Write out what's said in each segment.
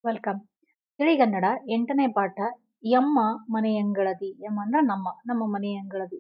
Welcome ತಿಳಿಗನ್ನಡ ಎಂಟನೇ ಪಾಠ ಯಮ್ಮ ಮನೆಯಂಗಳದಿ ಯಮ್ಮ ಅಂದ್ರ ನಮ್ಮ ನಮ್ಮ ಮನೆಯಂಗಳದಿ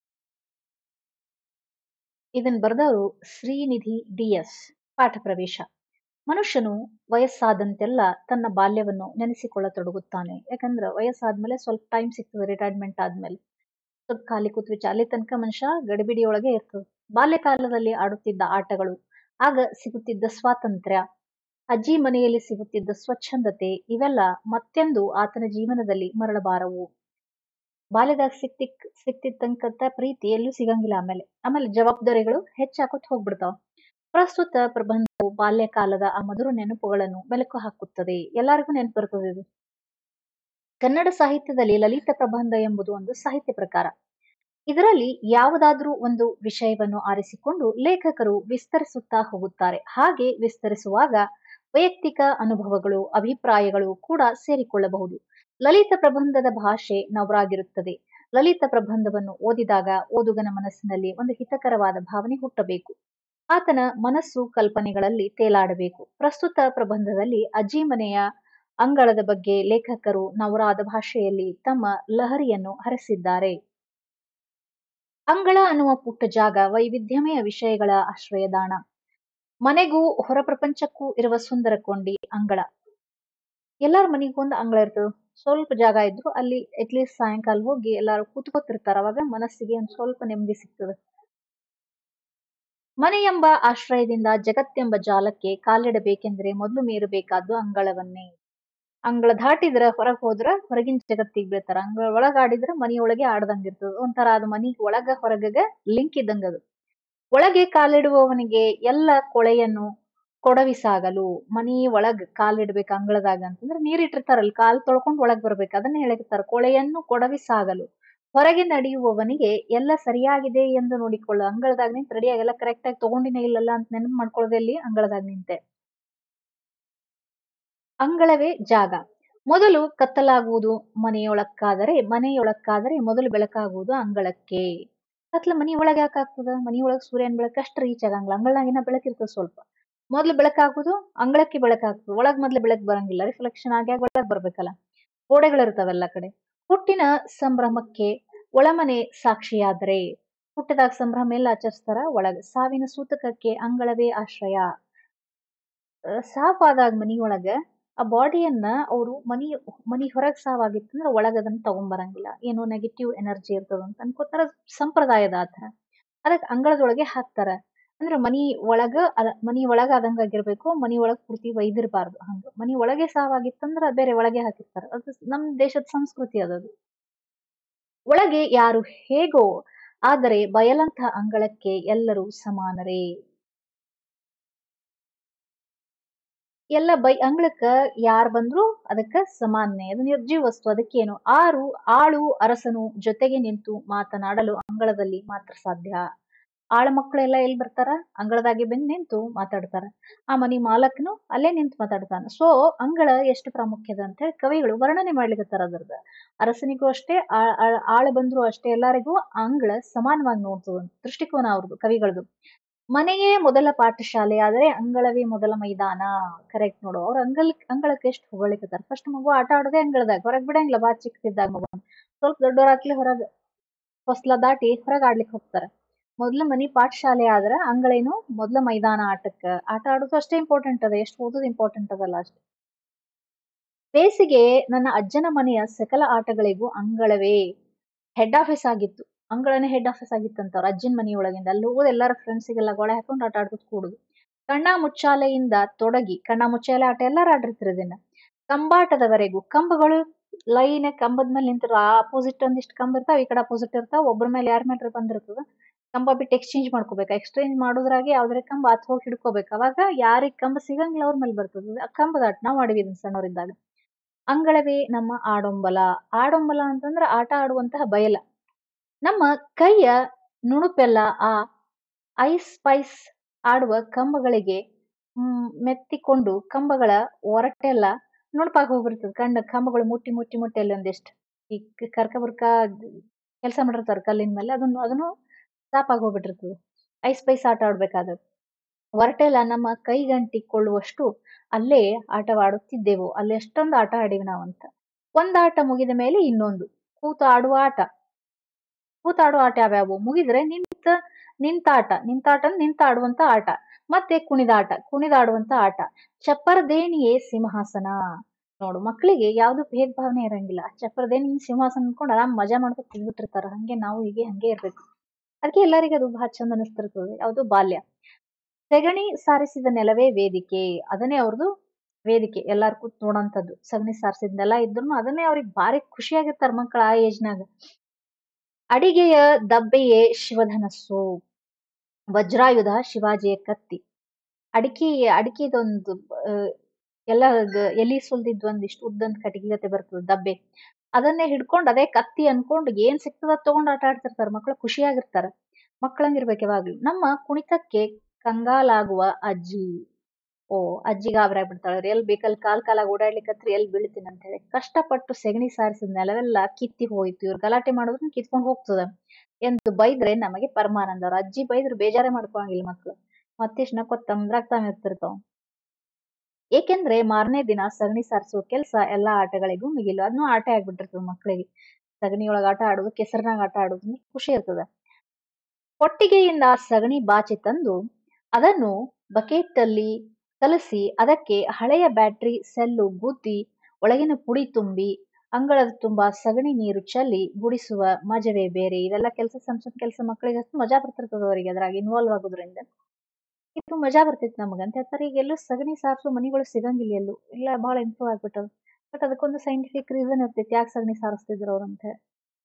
ಇದನ್ ಬರೆದವರು ಶ್ರೀನಿಧಿ ಡಿ ಎಸ್ ಪಾಠ ಪ್ರವೇಶ ಮನುಷ್ಯನು ವಯಸ್ಸಾದಂತೆಲ್ಲ ತನ್ನ ಬಾಲ್ಯವನ್ನು ನೆನೆಸಿಕೊಳ್ಳತೊಡಗುತ್ತಾನೆ ಯಾಕಂದ್ರ ವಯಸ್ಸಾದ್ಮೇಲೆ ಸ್ವಲ್ಪ ಟೈಮ್ ಸಿಗ್ತದೆ ರಿಟೈರ್ಮೆಂಟ್ ಆದ್ಮೇಲೆ ಸ್ವಲ್ಪ ಖಾಲಿ ಕೂತ್ ವಿಚಾರ ಅಲ್ಲಿ ತನಕ ಮನುಷ್ಯ ಗಡಿಬಿಡಿಯೊಳಗೆ ಇರ್ತದೆ ಬಾಲ್ಯಕಾಲದಲ್ಲಿ ಆಡುತ್ತಿದ್ದ ಆಟಗಳು ಆಗ ಸಿಗುತ್ತಿದ್ದ ಸ್ವಾತಂತ್ರ್ಯ ಅಜ್ಜಿ ಮನೆಯಲ್ಲಿ ಸಿಗುತ್ತಿದ್ದ ಸ್ವಚ್ಛಂದತೆ ಇವೆಲ್ಲ ಮತ್ತೆಂದು ಆತನ ಜೀವನದಲ್ಲಿ ಮರಳಬಾರವು ಬಾಲ್ಯದಾಗ ಸಿಕ್ತಿಕ್ ಸಿಕ್ತಿತ್ತಂಕಂತ ಪ್ರೀತಿ ಎಲ್ಲೂ ಸಿಗಂಗಿಲ್ಲ ಆಮೇಲೆ ಆಮೇಲೆ ಜವಾಬ್ದಾರಿಗಳು ಹೆಚ್ಚಾಕೋತ್ ಹೋಗ್ಬಿಡ್ತಾವ ಪ್ರಸ್ತುತ ಪ್ರಬಂಧವು ಬಾಲ್ಯಕಾಲದ ಆ ಮಧುರ ನೆನಪುಗಳನ್ನು ಮೆಲುಕು ಹಾಕುತ್ತದೆ ಎಲ್ಲರಿಗೂ ನೆನಪು ಬರ್ತದೆ ಇದು ಕನ್ನಡ ಸಾಹಿತ್ಯದಲ್ಲಿ ಲಲಿತ ಪ್ರಬಂಧ ಎಂಬುದು ಒಂದು ಸಾಹಿತ್ಯ ಪ್ರಕಾರ ಇದರಲ್ಲಿ ಯಾವುದಾದ್ರೂ ಒಂದು ವಿಷಯವನ್ನು ಆರಿಸಿಕೊಂಡು ಲೇಖಕರು ವಿಸ್ತರಿಸುತ್ತಾ ಹೋಗುತ್ತಾರೆ ಹಾಗೆ ವಿಸ್ತರಿಸುವಾಗ ವೈಯಕ್ತಿಕ ಅನುಭವಗಳು ಅಭಿಪ್ರಾಯಗಳು ಕೂಡ ಸೇರಿಕೊಳ್ಳಬಹುದು ಲಲಿತ ಪ್ರಬಂಧದ ಭಾಷೆ ನವರಾಗಿರುತ್ತದೆ ಲಲಿತ ಪ್ರಬಂಧವನ್ನು ಓದಿದಾಗ ಓದುಗನ ಮನಸ್ಸಿನಲ್ಲಿ ಒಂದು ಹಿತಕರವಾದ ಭಾವನೆ ಹುಟ್ಟಬೇಕು ಆತನ ಮನಸ್ಸು ಕಲ್ಪನೆಗಳಲ್ಲಿ ತೇಲಾಡಬೇಕು ಪ್ರಸ್ತುತ ಪ್ರಬಂಧದಲ್ಲಿ ಅಜ್ಜಿ ಮನೆಯ ಅಂಗಳದ ಬಗ್ಗೆ ಲೇಖಕರು ನವರಾದ ಭಾಷೆಯಲ್ಲಿ ತಮ್ಮ ಲಹರಿಯನ್ನು ಹರಿಸಿದ್ದಾರೆ ಅಂಗಳ ಅನ್ನುವ ಪುಟ್ಟ ಜಾಗ ವೈವಿಧ್ಯಮಯ ವಿಷಯಗಳ ಆಶ್ರಯದಾಣ ಮನೆಗೂ ಹೊರ ಪ್ರಪಂಚಕ್ಕೂ ಇರುವ ಸುಂದರ ಕೊಂಡಿ ಅಂಗಳ ಎಲ್ಲಾರ ಮನೆಗೂ ಒಂದು ಅಂಗಳ ಇರ್ತದೆ ಸ್ವಲ್ಪ ಜಾಗ ಇದ್ರು ಅಲ್ಲಿ ಅಟ್ಲೀಸ್ಟ್ ಸಾಯಂಕಾಲ ಹೋಗಿ ಎಲ್ಲಾರು ಕೂತ್ಕೋತಿರ್ತಾರ ಅವಾಗ ಮನಸ್ಸಿಗೆ ಒಂದ್ ಸ್ವಲ್ಪ ನೆಮ್ಮದಿ ಸಿಗ್ತದೆ ಮನೆ ಎಂಬ ಆಶ್ರಯದಿಂದ ಜಗತ್ತೆಂಬ ಜಾಲಕ್ಕೆ ಕಾಲಿಡಬೇಕೆಂದ್ರೆ ಮೊದಲು ಮೀರಬೇಕಾದ್ದು ಅಂಗಳವನ್ನೇ ಅಂಗಳ ದಾಟಿದ್ರ ಹೊರಗ್ ಹೋದ್ರ ಹೊರಗಿನ ಜಗತ್ತಿಗೆ ಬೀಳ್ತಾರ ಅಂಗಳ ಒಳಗ ಆಡಿದ್ರ ಮನಿಯೊಳಗೆ ಆಡ್ದಂಗಿರ್ತದ ಒಂಥರ ಅದು ಮನಿ ಒಳಗ ಹೊರಗಗ ಲಿಂಕ್ ಇದ್ದಂಗ ಅದು ಒಳಗೆ ಕಾಲಿಡುವವನಿಗೆ ಎಲ್ಲ ಕೊಳೆಯನ್ನು ಕೊಡವಿಸಾಗಲು ಮನಿ ಒಳಗ್ ಕಾಲಿಡ್ಬೇಕು ಅಂಗಳದಾಗ ಅಂತಂದ್ರೆ ನೀರಿಟ್ಟಿರ್ತಾರಲ್ಲ ಕಾಲ್ ತೊಳ್ಕೊಂಡ್ ಒಳಗ್ ಬರ್ಬೇಕು ಅದನ್ನ ಹೇಳಿರ್ತಾರ ಕೊಳೆಯನ್ನು ಕೊಡವಿಸಾಗಲು ಹೊರಗೆ ನಡೆಯುವವನಿಗೆ ಎಲ್ಲ ಸರಿಯಾಗಿದೆ ಎಂದು ನೋಡಿಕೊಳ್ಳು ಅಂಗಳದಾಗ ನಿಂತ ರೆಡಿಯಾಗಿ ಎಲ್ಲ ಕರೆಕ್ಟ್ ಆಗಿ ತಗೊಂಡಿನೇ ಇಲ್ಲಲ್ಲ ಅಂತ ನೆನಪು ಮಾಡ್ಕೊಳ್ಳೋದೇ ಇಲ್ಲಿ ಅಂಗಳದಾಗ ನಿಂತೆ ಅಂಗಳವೇ ಜಾಗ ಮೊದಲು ಕತ್ತಲಾಗುವುದು ಮನೆಯೊಳಕ್ಕಾದರೆ ಮನೆಯೊಳಕ್ಕಾದರೆ ಮೊದಲು ಬೆಳಕಾಗುವುದು ಅಂಗಳಕ್ಕೆ ಕತ್ಲ ಮನಿ ಒಳಗೆ ಯಾಕೆ ಆಗ್ತದ ಮನಿ ಒಳಗ್ ಸೂರ್ಯನ ಬೆಳಕು ಅಷ್ಟು ರೀಚ್ ಆಗಂಗಿಲ್ಲ ಅಂಗಳನಾಗಿನ ಬೆಳಕಿರ್ತದ ಸ್ವಲ್ಪ ಮೊದ್ಲು ಬೆಳಕಾಗುದು ಅಂಗಳಕ್ಕೆ ಬೆಳಕಾಗ್ತದೆ ಒಳಗ್ ಮೊದ್ಲು ಬೆಳಕ್ ಬರಂಗಿಲ್ಲ ರಿಫ್ಲೆಕ್ಷನ್ ಆಗಿ ಒಳಗ್ ಬರ್ಬೇಕಲ್ಲ ಗೋಡೆಗಳಿರ್ತಾವೆಲ್ಲ ಕಡೆ ಹುಟ್ಟಿನ ಸಂಭ್ರಮಕ್ಕೆ ಒಳಮನೆ ಸಾಕ್ಷಿಯಾದರೆ ಹುಟ್ಟಿದಾಗ ಸಂಭ್ರಮ ಎಲ್ಲ ಆಚರಿಸ್ತಾರ ಒಳಗ ಸಾವಿನ ಸೂತಕಕ್ಕೆ ಅಂಗಳವೇ ಆಶ್ರಯ ಸಾವಾದಾಗ ಮನಿಯೊಳಗ ಆ ಬಾಡಿಯನ್ನ ಅವರು ಮನಿ ಮನಿ ಹೊರಗ್ ಸಾವಾಗಿತ್ತಂದ್ರ ಒಳಗ ಅದನ್ನ ತಗೊಂಬರಂಗಿಲ್ಲ ಏನೋ ನೆಗೆಟಿವ್ ಎನರ್ಜಿ ಇರ್ತದ ಅಂತ ಅನ್ಕೋತಾರ ಸಂಪ್ರದಾಯದ ಆತರ ಅದಕ್ಕೆ ಅಂಗಳದೊಳಗೆ ಹಾಕ್ತಾರ ಅಂದ್ರೆ ಮನಿ ಒಳಗ ಅದ ಮನಿ ಒಳಗ ಆದಂಗ ಆಗಿರ್ಬೇಕು ಮನಿ ಒಳಗ್ ಪೂರ್ತಿ ಒಯ್ದಿರ್ಬಾರ್ದು ಹಂಗ ಮನಿ ಒಳಗೆ ಸಾವಾಗಿತ್ತಂದ್ರ ಬೇರೆ ಒಳಗೆ ಹಾಕಿರ್ತಾರ ಅದು ನಮ್ ದೇಶದ ಸಂಸ್ಕೃತಿ ಅದದು ಒಳಗೆ ಯಾರು ಹೇಗೋ ಆದರೆ ಬಯಲಂತ ಅಂಗಳಕ್ಕೆ ಎಲ್ಲರೂ ಸಮಾನರೇ ಎಲ್ಲ ಬೈ ಅಂಗಳಕ್ಕ ಯಾರ್ ಬಂದ್ರು ಅದಕ್ಕ ಸಮಾನ್ಯ ಅದು ನಿರ್ಜೀವ ವಸ್ತು ಅದಕ್ಕೇನು ಆರು ಆಳು ಅರಸನು ಜೊತೆಗೆ ನಿಂತು ಮಾತನಾಡಲು ಅಂಗಳದಲ್ಲಿ ಮಾತ್ರ ಸಾಧ್ಯ ಆಳ ಮಕ್ಕಳೆಲ್ಲ ಎಲ್ಲಿ ಬರ್ತಾರ ಅಂಗಳದಾಗೆ ಬಂದು ನಿಂತು ಮಾತಾಡ್ತಾರ ಆ ಮನಿ ಮಾಲಕ್ನು ಅಲ್ಲೇ ನಿಂತು ಮಾತಾಡ್ತಾನ ಸೊ ಅಂಗಳ ಎಷ್ಟು ಪ್ರಾಮುಖ್ಯದ ಅಂತ ಹೇಳಿ ಕವಿಗಳು ವರ್ಣನೆ ಮಾಡ್ಲಿಕತ್ತಾರ ಅದ್ರದ ಅರಸನಿಗೂ ಅಷ್ಟೇ ಆಳ ಬಂದ್ರು ಅಷ್ಟೇ ಎಲ್ಲರಿಗೂ ಅಂಗಳ ಸಮಾನವಾಗಿ ನೋಡ್ತದ ದೃಷ್ಟಿಕೋನ ಅವ್ರದ್ದು ಕವಿಗಳದು ಮನೆಯೇ ಮೊದಲ ಪಾಠಶಾಲೆ ಆದ್ರೆ ಅಂಗಳವೇ ಮೊದಲ ಮೈದಾನ ಕರೆಕ್ಟ್ ನೋಡು ಅವ್ರ ಅಂಗಳ ಅಂಗಳಕ್ಕೆ ಎಷ್ಟು ಹೊಗಳಿಕತ್ತಾರ ಫಸ್ಟ್ ಮಗು ಆಟ ಆಡೋದೇ ಅಂಗಳದಾಗ ಹೊರಗ್ ಬಿಡಂಗಿಲ್ಲ ಬಾ ಚಿಕ್ಕದಿದ್ದಾಗ ಮಗು ಸ್ವಲ್ಪ ದೊಡ್ಡವರಾಗ್ಲಿ ಹೊರಗ್ ಹೊಸ್ಲ ದಾಟಿ ಹೊರಗ್ ಆಡ್ಲಿಕ್ಕೆ ಹೋಗ್ತಾರ ಮೊದ್ಲ ಮನಿ ಪಾಠಶಾಲೆ ಆದ್ರ ಅಂಗಳೇನು ಮೊದ್ಲ ಮೈದಾನ ಆಟಕ್ಕ ಆಟ ಆಡೋದು ಅಷ್ಟೇ ಇಂಪಾರ್ಟೆಂಟ್ ಅದ ಎಷ್ಟು ಓದೋದು ಇಂಪಾರ್ಟೆಂಟ್ ಅದಲ್ಲ ಅಷ್ಟೇ ಬೇಸಿಗೆ ನನ್ನ ಅಜ್ಜನ ಮನೆಯ ಸಕಲ ಆಟಗಳಿಗೂ ಅಂಗಳವೇ ಹೆಡ್ ಆಫೀಸ್ ಆಗಿತ್ತು ಅಂಗಳನೇ ಹೆಡ್ ಆಫೀಸ್ ಆಗಿತ್ತಂತ ಅವ್ರ ಅಜ್ಜನ ಮನೆಯೊಳಗಿಂದ ಅಲ್ಲಿ ಹೋಗೋದು ಎಲ್ಲಾರ ಫ್ರೆಂಡ್ಸಿಗೆಲ್ಲ ಗೊಳೆ ಹಾಕೊಂಡು ಆಟ ಆಡ್ಕೊತ ಕೂಡುದು ಕಣ್ಣ ಮುಚ್ಚಾಲೆಯಿಂದ ತೊಡಗಿ ಕಣ್ಣ ಮುಚ್ಚಾಲೆ ಆಟ ಎಲ್ಲಾರು ಆಡಿರ್ತೀರ ಇದನ್ನ ಕಂಬಾಟದವರೆಗೂ ಕಂಬಗಳು ಲೈನ್ ಕಂಬದ ಮೇಲೆ ನಿಂತಿರೋ ಅಪೋಸಿಟ್ ಒಂದಿಷ್ಟು ಕಂಬ ಇರ್ತಾವ ಈ ಕಡೆ ಅಪೋಸಿಟ್ ಇರ್ತಾವ ಒಬ್ಬರ ಮೇಲೆ ಯಾರ ಮೇಲೆ ಬಂದಿರ್ತದ ಕಂಬ ಬಿಟ್ಟು ಎಕ್ಸ್ಚೇಂಜ್ ಮಾಡ್ಕೋಬೇಕು ಎಕ್ಸ್ಚೇಂಜ್ ಮಾಡೋದ್ರಾಗೆ ಯಾವ್ದಾರ ಕಂಬ ಹತ್ ಹೋಗಿ ಹಿಡ್ಕೋಬೇಕು ಅವಾಗ ಯಾರಿಗ್ ಕಂಬ ಸಿಗಂಗಿಲ್ಲ ಅವ್ರ ಮೇಲೆ ಬರ್ತದ ಆ ಕಂಬದ ಆಟ ನಾವು ಆಡಿವಿ ಇದನ್ನ ಸಣ್ಣವರಿದ್ದಾಗ ಅಂಗಳವೇ ನಮ್ಮ ಆಡೊಂಬಲ ಆಡೊಂಬಲ ಅಂತಂದ್ರ ಆಟ ಆಡುವಂತಹ ಬಯಲ ನಮ್ಮ ಕೈಯ ನುಣುಪೆಲ್ಲ ಆ ಐಸ್ ಪೈಸ್ ಆಡುವ ಕಂಬಗಳಿಗೆ ಹ್ಮ್ ಮೆತ್ತಿಕೊಂಡು ಕಂಬಗಳ ಒರಟೆಲ್ಲ ನುಣುಪಾಗಿ ಹೋಗ್ಬಿಡ್ತದೆ ಕಂಡ ಕಂಬಗಳು ಮುಟ್ಟಿ ಮುಟ್ಟಿ ಮುಟ್ಟಿ ಅಲ್ಲಿ ಒಂದಿಷ್ಟು ಈ ಕರ್ಕ ಬರ್ಕ ಕೆಲಸ ಮಾಡಿರ್ತಾರ ಕಲ್ಲಿನ ಮೇಲೆ ಅದನ್ನು ಅದನ್ನು ಸಾಪಾಗಿ ಹೋಗ್ಬಿಟ್ಟಿರ್ತದೆ ಐಸ್ ಪೈಸ್ ಆಟ ಆಡ್ಬೇಕಾದ್ರೆ ಹೊರಟೆಲ್ಲ ನಮ್ಮ ಕೈಗಂಟಿಕೊಳ್ಳುವಷ್ಟು ಅಲ್ಲೇ ಆಟವಾಡುತ್ತಿದ್ದೆವು ಅಲ್ಲಿ ಎಷ್ಟೊಂದು ಆಟ ಆಡಿವಿ ನಾವಂತ ಒಂದ್ ಆಟ ಮುಗಿದ ಮೇಲೆ ಇನ್ನೊಂದು ಕೂತಾಡುವ ಆಟ ಕೂತಾಡುವ ಆಟ ಯಾವ್ಯಾವು ಮುಗಿದ್ರೆ ನಿಂತ ನಿಂತಾಟ ನಿಂತಾಟ ಅಂದ್ರೆ ನಿಂತಾಡುವಂತ ಆಟ ಮತ್ತೆ ಕುಣಿದಾಟ ಕುಣಿದಾಡುವಂತ ಆಟ ಚಪ್ಪರದೇಣಿಯೇ ಸಿಂಹಾಸನ ನೋಡು ಮಕ್ಕಳಿಗೆ ಯಾವ್ದು ಭೇದ ಭಾವನೆ ಇರಂಗಿಲ್ಲ ಚಪ್ಪರದೇಣಿ ಸಿಂಹಾಸನ ಅನ್ಕೊಂಡು ಆರಾಮ್ ಮಜಾ ಮಾಡ್ಕೊಂಡು ತಿಂದ್ಬಿಟ್ಟಿರ್ತಾರ ಹಂಗೆ ನಾವು ಹೀಗೆ ಹಂಗೆ ಇರ್ಬೇಕು ಅದಕ್ಕೆ ಎಲ್ಲರಿಗೂ ಅದು ಬಹಳ ಚಂದ ಅನಿಸ್ತಿರ್ತದೆ ಯಾವುದು ಬಾಲ್ಯ ಸೆಗಣಿ ಸಾರಿಸಿದ ನೆಲವೇ ವೇದಿಕೆ ಅದನ್ನೇ ಅವ್ರದ್ದು ವೇದಿಕೆ ಎಲ್ಲಾರು ಕೂತ್ ನೋಡೋಂಥದ್ದು ಸಗಣಿ ಸಾರಿಸಿದ ನೆಲ ಇದ್ರು ಅದನ್ನೇ ಅವ್ರಿಗೆ ಭಾರಿ ಖುಷಿಯಾಗಿರ್ತಾರ ಮಕ್ಕಳ ಆ ಏಜ್ನಾಗ ಅಡಿಗೆಯ ದಬ್ಬೆಯೇ ಶಿವಧನಸ್ಸು ವಜ್ರಾಯುಧ ಶಿವಾಜಿಯ ಕತ್ತಿ ಅಡಿಕೆ ಅಡಿಕೆದೊಂದು ಅಹ್, ಎಲ್ಲ ಗ- ಎಲಿ ಸುಲ್ದಿದ್ ಒಂದಿಷ್ಟು ಉದ್ದಂದ್ ಕಟ್ಟಿಗೆ ಗತೆ ಬರ್ತದೆ ದಬ್ಬೆ ಅದನ್ನೇ ಹಿಡ್ಕೊಂಡು ಅದೇ ಕತ್ತಿ ಅನ್ಕೊಂಡು ಏನ್ ಸಿಗ್ತದ ಅದ್ ತಗೊಂಡ್ ಆಟ ಆಡ್ತಿರ್ತಾರ ಮಕ್ಳು ಖುಷಿಯಾಗಿರ್ತಾರ ಮಕ್ಕಳಂಗಿರ್ಬೇಕು ಯಾವಾಗ್ಲೂ ನಮ್ಮ ಕುಣಿತಕ್ಕೆ ಕಂಗಾಲಾಗುವ ಅಜ್ಜಿ ಓ ಅಜ್ಜಿ ಗಾಬರಿ ಆಗ್ಬಿಡ್ತಾಳೆ ಎಲ್ ಬೇಕಲ್ಲಿ ಕಾಲ್ ಕಾಲಾಗ ಓಡಾಡ್ಲಿಕ್ಕತ್ರ ಎಲ್ ಬೀಳ್ತೀನಿ ಅಂತ ಹೇಳಿ ಕಷ್ಟಪಟ್ಟು ಸೆಗಣಿ ಸಾರಿಸಿದ ನೆಲವೆಲ್ಲ ಕಿತ್ತಿ ಹೋಯ್ತು ಇವ್ರು ಗಲಾಟೆ ಮಾಡಿದ್ರು ಕಿತ್ಕೊಂಡು ಹೋಗ್ತದ ಎಂದು ಬೈದ್ರೆ ನಮಗೆ ಪರಮಾನಂದ ಅವ್ರ ಅಜ್ಜಿ ಬೈದ್ರೆ ಬೇಜಾರೇ ಮಾಡ್ಕೊಳಂಗಿಲ್ಲ ಮಕ್ಳು ಮತ್ತಿಷ್ಟು ನಕ್ಕೊತ್ ತಂದ್ರಾಗ್ತಾನೆ ಇರ್ತಿರ್ತಾವ ಏಕೆಂದ್ರೆ ಮಾರನೇ ದಿನ ಸಗಣಿ ಸಾರಿಸುವ ಕೆಲಸ ಎಲ್ಲಾ ಆಟಗಳಿಗೂ ಮಿಗಿಲು ಅದನ್ನು ಆಟ ಆಗ್ಬಿಟ್ಟಿರ್ತದ ಮಕ್ಕಳಿಗೆ ಸಗಣಿಯೊಳಗ ಆಟ ಆಡುದು ಕೆಸರಿನಾಗ ಆಟ ಆಡುದು ಅಂದ್ರೆ ಖುಷಿ ಇರ್ತದ ಕೊಟ್ಟಿಗೆಯಿಂದ ಸಗಣಿ ಬಾಚಿ ತಂದು ಅದನ್ನು ಬಕೆಟ್ ಅಲ್ಲಿ ಕಲಸಿ ಅದಕ್ಕೆ ಹಳೆಯ ಬ್ಯಾಟ್ರಿ ಸೆಲ್ಲು ಗುದ್ದಿ ಒಳಗಿನ ಪುಡಿ ತುಂಬಿ ಅಂಗಳದ ತುಂಬಾ ಸಗಣಿ ನೀರು ಚೆಲ್ಲಿ ಗುಡಿಸುವ ಮಜವೇ ಬೇರೆ ಇವೆಲ್ಲ ಕೆಲಸ ಸಣ್ಣ ಸಣ್ಣ ಕೆಲಸ ಮಕ್ಕಳಿಗೆ ಅಷ್ಟು ಮಜಾ ಬರ್ತಿರ್ತದ ಅವರಿಗೆ ಅದ್ರಾಗ ಇನ್ವಾಲ್ವ್ ಆಗೋದ್ರಿಂದ ಇದು ಮಜಾ ಬರ್ತಿತ್ತು ನಮಗಂತ ಹೇಳ್ತಾರೆ ಈಗ ಎಲ್ಲೂ ಸಗಣಿ ಸಾರಿಸೋ ಮನಿಗಳು ಸಿಗಂಗಿಲ್ಲ ಎಲ್ಲೂ ಇಲ್ಲ ಬಹಳ ಇಂಪ್ರೂವ್ ಆಗ್ಬಿಟ್ಟವು ಬಟ್ ಅದಕ್ಕೊಂದು ಸೈಂಟಿಫಿಕ್ ರೀಸನ್ ಇರ್ತೈತಿ ಯಾಕೆ ಸಗಣಿ ಸಾರಿಸ್ತಿದ್ರು ಅವ್ರಂತ ಹೇಳಿ.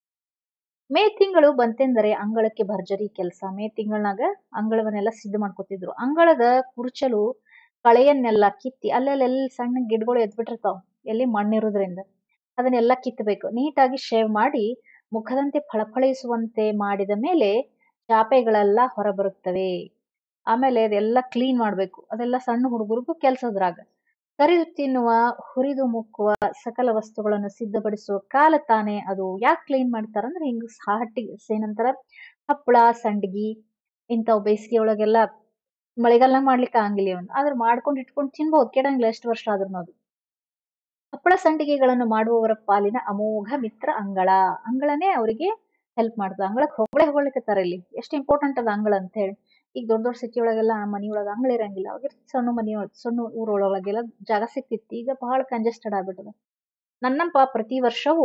ಮೇ ತಿಂಗಳು ಬಂತೆಂದರೆ ಅಂಗಳಕ್ಕೆ ಭರ್ಜರಿ ಕೆಲಸ ಮೇ ತಿಂಗಳನಾಗ ಅಂಗಳವನ್ನೆಲ್ಲ ಸಿದ್ಧ ಮಾಡ್ಕೊತಿದ್ರು ಅಂಗಳದ ಕುರ್ಚಲು ಕಳೆಯನ್ನೆಲ್ಲ ಕಿತ್ತಿ ಅಲ್ಲೆಲ್ಲ ಸಣ್ಣ ಗಿಡಗಳು ಎದ್ಬಿಟ್ಟಿರ್ತಾವ ಎಲ್ಲಿ ಮಣ್ಣಿರೋದ್ರಿಂದ ಅದನ್ನೆಲ್ಲ ಕಿತ್ತಬೇಕು ನೀಟಾಗಿ ಶೇವ್ ಮಾಡಿ ಮುಖದಂತೆ ಫಳಫಳಿಸುವಂತೆ ಮಾಡಿದ ಮೇಲೆ ಚಾಪೆಗಳೆಲ್ಲ ಹೊರಬರುತ್ತವೆ ಆಮೇಲೆ ಅದೆಲ್ಲ ಕ್ಲೀನ್ ಮಾಡ್ಬೇಕು ಅದೆಲ್ಲ ಸಣ್ಣ ಹುಡುಗರಿಗೂ ಕೆಲ್ಸದ್ರಾಗ ಕರಿದು ತಿನ್ನುವ ಹುರಿದು ಮುಕ್ಕುವ ಸಕಲ ವಸ್ತುಗಳನ್ನು ಸಿದ್ಧಪಡಿಸುವ ಕಾಲ ತಾನೇ ಅದು ಯಾಕೆ ಕ್ಲೀನ್ ಮಾಡ್ತಾರಂದ್ರೆ ಹಿಂಗ ಹಟ್ಟಿ ಏನಂತಾರ ಹಪ್ಪಳ ಸಂಡ್ಗಿ ಇಂಥವು ಬೇಸಿಗೆ ಒಳಗೆಲ್ಲ ಮಳೆಗಾಲ ಮಾಡ್ಲಿಕ್ಕೆ ಆಗಂಗಿಲ್ಲ ಇವನ್ ಆದ್ರೆ ಮಾಡ್ಕೊಂಡು ಇಟ್ಕೊಂಡು ತಿನ್ಬಹುದು ಕೆಡಂಗಿಲ್ಲ ಎಷ್ಟು ವರ್ಷ ಆದ್ರೂ ಅದು ಹಪ್ಪಳ ಸಂಡಿಗೆಗಳನ್ನು ಮಾಡುವವರ ಪಾಲಿನ ಅಮೋಘ ಮಿತ್ರ ಅಂಗಳ ಅಂಗಳನೇ ಅವರಿಗೆ ಹೆಲ್ಪ್ ಮಾಡ್ತದೆ ಅಂಗಳಕ್ಕೆ ಹೊಗಳೇ ಹೊಗಳಿಕತ್ತಾರ ಇಲ್ಲಿ ಎಷ್ಟು ಇಂಪಾರ್ಟೆಂಟ್ ಅದ ಅಂಗಳ ಅಂತ ಹೇಳಿ ಈಗ ದೊಡ್ಡ ದೊಡ್ಡ ಸಿಟಿ ಒಳಗೆಲ್ಲ ಮನಿ ಒಳಗ ಅಂಗಳ ಇರಂಗಿಲ್ಲ ಅವಾಗ ಸಣ್ಣ ಮನಿ ಒಳಗ್ ಸಣ್ಣ ಊರೊಳಗೆಲ್ಲ ಜಾಗ ಸಿಕ್ತಿತ್ತು ಈಗ ಬಹಳ ಕಂಜೆಸ್ಟೆಡ್ ಆಗ್ಬಿಟ್ಟದ ನನ್ನಪ್ಪ ಪ್ರತಿ ವರ್ಷವೂ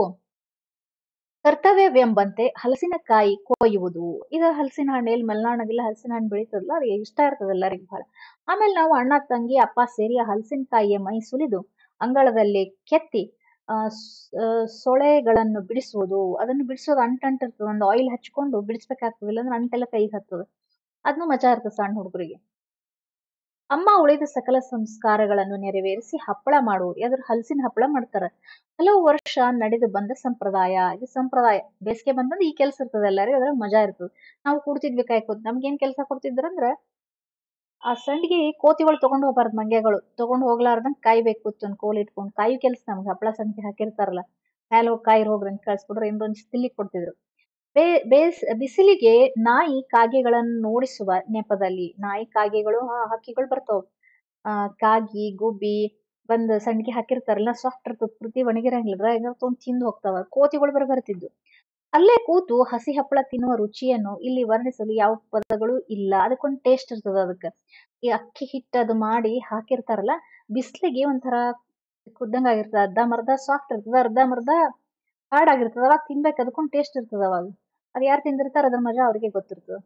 ಕರ್ತವ್ಯವೆಂಬಂತೆ ಹಲಸಿನಕಾಯಿ ಕೊಯ್ಯುವುದು ಇದು ಹಲಸಿನ ಹಣ್ಣು ಎಲ್ಲಿ ಮಲೆನಾಡಿಗೆಲ್ಲ ಹಲಸಿನ ಹಣ್ಣು ಬೆಳೀತದಲ್ಲ ಅವ್ರಿಗೆ ಇಷ್ಟ ಇರ್ತದೆ ಎಲ್ಲರಿಗೂ ಬಹಳ ಆಮೇಲೆ ನಾವು ಅಣ್ಣ ತಂಗಿ ಅಪ್ಪ ಸೇರಿ ಆ ಹಲಸಿನಕಾಯಿಯ ಮೈ ಸುಲಿದು ಅಂಗಳದಲ್ಲಿ ಕೆತ್ತಿ ಆ ಸ್- ಆ, ಸೊಳೆಗಳನ್ನು ಬಿಡಿಸುವುದು ಅದನ್ನು ಬಿಡಿಸೋದು ಅಂಟಂಟಿರ್ತದೆ ಒಂದು ಆಯಿಲ್ ಹಚ್ಕೊಂಡು ಬಿಡಿಸ್ಬೇಕಾಗ್ತದೆ ಇಲ್ಲಾಂದ್ರೆ ಅಂಟೆಲ್ಲ ಕೈಗೆ ಹತ್ತದ ಅದನ್ನು ಮಜಾ ಇರ್ತದೆ ಸಣ್ಣ ಹುಡುಗರಿಗೆ ಅಮ್ಮ ಉಳಿದ ಸಕಲ ಸಂಸ್ಕಾರಗಳನ್ನು ನೆರವೇರಿಸಿ ಹಪ್ಪಳ ಮಾಡುವುದು ಯಾವ್ದ್ರ ಹಲಸಿನ ಹಪ್ಪಳ ಮಾಡ್ತಾರ ಹಲವು ವರ್ಷ ನಡೆದು ಬಂದ ಸಂಪ್ರದಾಯ ಇದು ಸಂಪ್ರದಾಯ ಬೇಸಿಗೆ ಬಂದಂದ್ರೆ ಈ ಕೆಲಸ ಇರ್ತದೆ ಎಲ್ಲರಿಗೂ ಅದ್ರಾಗ ಮಜಾ ಇರ್ತದೆ ನಾವು ಕೂಡ್ತಿದ್ವಿ ಕಾಯ್ಕೋತ ನಮ್ಗೇನ್ ಕೆಲಸ ಕೊಡ್ತಿದ್ರಂದ್ರ ಆ ಸಂಡಿಗೆ ಕೋತಿಗಳು ತಗೊಂಡ್ ಹೋಗ್ಬಾರ್ದು ಮಂಗ್ಯಗಳು ತಗೊಂಡ್ ಹೋಗ್ಲಾರ್ದಂಗ್ ಕಾಯ್ಬೇಕು ಒಂದು ಕೋಲ್ ಇಟ್ಕೊಂಡು ಕಾಯಿ ಕೆಲಸ ನಮ್ಗೆ ಹಪ್ಪಳ ಸಂಡಿಗೆ ಹಾಕಿರ್ತಾರಲ್ಲ ಮೇಲೆ ಹೋಗಿ ಕಾಯಿ ಹೋಗ್ರಿ ಅಂತ ಕಳ್ಸ್ಬಿಟ್ರೆ ಏನೊಂದು ತಿಲ್ಲಿ ಕೊಡ್ತಿದ್ರು ಬೇ ಬೇಸ್ ಬಿಸಿಲಿಗೆ ನಾಯಿ ಕಾಗೆಗಳನ್ನು ನೋಡಿಸುವ ನೆಪದಲ್ಲಿ ನಾಯಿ ಕಾಗೆಗಳು ಹಾ ಹಕ್ಕಿಗಳು ಬರ್ತಾವ ಆ ಕಾಗಿ ಗುಬ್ಬಿ ಬಂದ್ ಸಂಡಿಗೆ ಹಾಕಿರ್ತಾರಲ್ಲ ಸಾಫ್ಟ್ ಇರ್ತದ ಪೂರ್ತಿ ಒಣಗಿರಂಗಿಲ್ಲ ಹೆಂಗ ತೊಗೊಂಡ್ ತಿಂದು ಹೋಗ್ತಾವ ಕೋತಿಗಳು ಬರ ಬರ್ತಿದ್ವು ಅಲ್ಲೇ ಕೂತು ಹಸಿ ಹಪ್ಪಳ ತಿನ್ನುವ ರುಚಿಯನ್ನು ಇಲ್ಲಿ ವರ್ಣಿಸಲು ಯಾವ ಪದಗಳು ಇಲ್ಲ ಅದಕ್ಕೊಂದು ಟೇಸ್ಟ್ ಇರ್ತದ ಅದಕ್ಕೆ ಈ ಅಕ್ಕಿ ಹಿಟ್ಟು ಅದು ಮಾಡಿ ಹಾಕಿರ್ತಾರಲ್ಲ ಬಿಸಿಲಿಗೆ ಒಂಥರ ಕುದ್ದಂಗ ಆಗಿರ್ತದ ಅರ್ಧ ಮರ್ಧ ಸಾಫ್ಟ್ ಇರ್ತದ ಅರ್ಧ ಮರ್ಧ ಹಾರ್ಡ್ ಆಗಿರ್ತದ ಅವಾಗ ತಿನ್ಬೇಕು ಅದಕ್ಕೊಂದು ಟೇಸ್ಟ್ ಇರ್ತದ ಅವಾಗ ಅದ್ ಯಾರು ತಿಂದಿರ್ತಾರ ಅದ್ರ ಮಜಾ ಅವ್ರಿಗೆ ಗೊತ್ತಿರ್ತದ